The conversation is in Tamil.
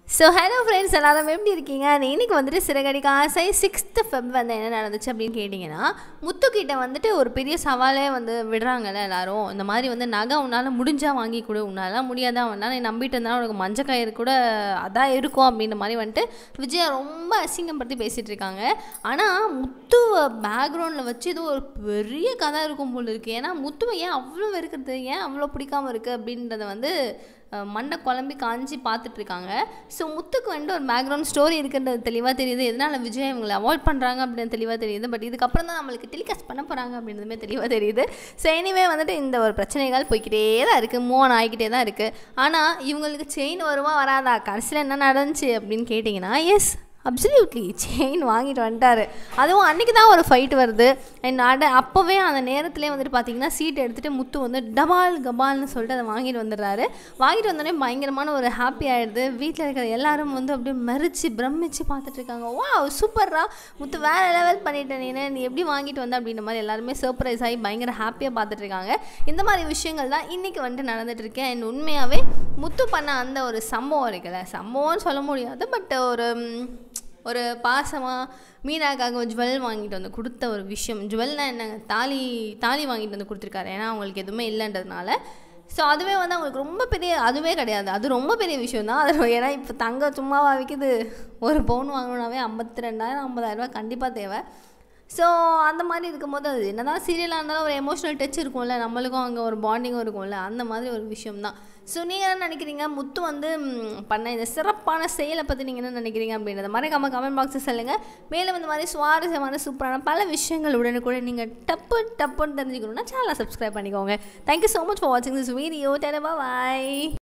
ஸோ ஹலோ ஃப்ரெண்ட்ஸ் எல்லாரும் எப்படி இருக்கீங்க இன்னைக்கு வந்துட்டு சிறகடிக்க ஆசை சிக்ஸ்த்து ஃபெப் வந்து என்ன நடந்துச்சு அப்படின்னு கேட்டிங்கன்னா முத்துக்கிட்ட வந்துட்டு ஒரு பெரிய சவாலே வந்து விடுறாங்கல்ல எல்லாரும் இந்த மாதிரி வந்து நகை உன்னால் முடிஞ்சால் வாங்கி கொடு உன்னால் முடியாதா உன்னால் நீ நம்பிட்டு இருந்தாலும் உனக்கு மஞ்சள் கயிறு கூட அதான் இருக்கும் அப்படின்ற மாதிரி வந்துட்டு விஜயா ரொம்ப அசிங்கப்படுத்தி பேசிகிட்டு இருக்காங்க ஆனால் முத்துவை பேக்ரவுண்டில் வச்சு இது ஒரு பெரிய கதை இருக்கும் போல இருக்குது ஏன்னா முத்துவை ஏன் அவ்வளோ வெறுக்கிறது ஏன் அவ்வளோ பிடிக்காம இருக்குது அப்படின்றத வந்து அஹ், மண்டை குழம்பி காஞ்சி பார்த்துட்டு இருக்காங்க ஸோ முத்துக்கு வந்துட்டு ஒரு பேக்ரவுண்ட் ஸ்டோரி இருக்குன்றது தெளிவாக தெரியுது எதனால் விஜய் இவங்களை அவாய்ட் பண்ணுறாங்க அப்படின்னு தெளிவாக தெரியுது பட் இதுக்கப்புறம் தான் நம்மளுக்கு டெலிகாஸ்ட் பண்ண போகிறாங்க அப்படின்றதுமே தெளிவாக தெரியுது ஸோ எனிவே வந்துட்டு இந்த ஒரு பிரச்சனைகள் போய்க்கிட்டே தான் இருக்குது மூவ் ஆன் ஆகிக்கிட்டே தான் இருக்குது ஆனால் இவங்களுக்கு செயின் வருமா வராதா கடைசியில் என்ன நடந்துச்சு அப்படின்னு கேட்டிங்கன்னா எஸ் அப்சல்யூட்லி செயின் வாங்கிட்டு வந்துட்டாரு அதுவும் அன்றைக்கி தான் ஒரு ஃபைட் வருது அண்ட் அட அப்போவே அந்த நேரத்துலேயே வந்துட்டு பார்த்தீங்கன்னா சீட் எடுத்துகிட்டு முத்து வந்து டபால் கபால்னு சொல்லிட்டு அதை வாங்கிட்டு வந்துடுறாரு வாங்கிட்டு வந்தோடனே பயங்கரமான ஒரு ஹாப்பி ஆகிடுது வீட்டில் இருக்கிற எல்லாரும் வந்து அப்படியே மறிச்சு பிரமிச்சு பார்த்துட்டு இருக்காங்க வா சூப்பர்ரா முத்து வேறு லெவல் பண்ணிட்டேன் நீ நீ எப்படி வாங்கிட்டு வந்த அப்படின்ற மாதிரி எல்லாருமே சர்ப்ரைஸ் ஆகி பயங்கர ஹாப்பியாக பார்த்துட்டு இருக்காங்க இந்த மாதிரி விஷயங்கள் தான் இன்றைக்கி வந்துட்டு நடந்துட்டு இருக்கேன் அண்ட் உண்மையாகவே முத்து பண்ண அந்த ஒரு சம்பவம் இருக்குல்ல சம்பவம்னு சொல்ல முடியாது பட் ஒரு ம், ஒரு பாசமாக மீனாக்காக ஜுவல் வாங்கிட்டு வந்து கொடுத்த ஒரு விஷயம் ஜுவல்னா என்னங்க தாலி தாலி வாங்கிட்டு வந்து கொடுத்துருக்காரு ஏன்னா அவங்களுக்கு எதுவுமே இல்லைன்றதுனால ஸோ அதுவே வந்து அவங்களுக்கு ரொம்ப பெரிய அதுவே கிடையாது அது ரொம்ப பெரிய விஷயம் தான் அது ஏன்னா இப்போ தங்கம் சும்மாவா விற்கிது ஒரு பவுன் வாங்கணுன்னாவே ஐம்பத்தி ரெண்டாயிரம் ஐம்பதாயிரரூபா கண்டிப்பாக தேவை ஸோ அந்த மாதிரி இருக்கும்போது அது என்னதான் சீரியலாக இருந்தாலும் ஒரு எமோஷனல் டச் இருக்கும்ல நம்மளுக்கும் அங்கே ஒரு பாண்டிங்கும் இருக்கும்ல அந்த மாதிரி ஒரு விஷயம் தான் ஸோ நீங்கள் என்ன நினைக்கிறீங்க முத்து வந்து ம், பண்ண இந்த சிறப்பான செயலை பற்றி நீங்கள் என்ன நினைக்கிறீங்க அப்படின்றத மறக்காம கமெண்ட் பாக்ஸில் சொல்லுங்கள் மேலும் இந்த மாதிரி சுவாரஸ்யமான சூப்பரான பல விஷயங்கள் உடனுக்குடன் நீங்கள் டப்பு டப்புன்னு தெரிஞ்சுக்கணுன்னா சேனலை சப்ஸ்கிரைப் பண்ணிக்கோங்க தேங்க்யூ ஸோ மச் ஃபார் வாட்சிங் திஸ் வீடியோ டெலபா பாய்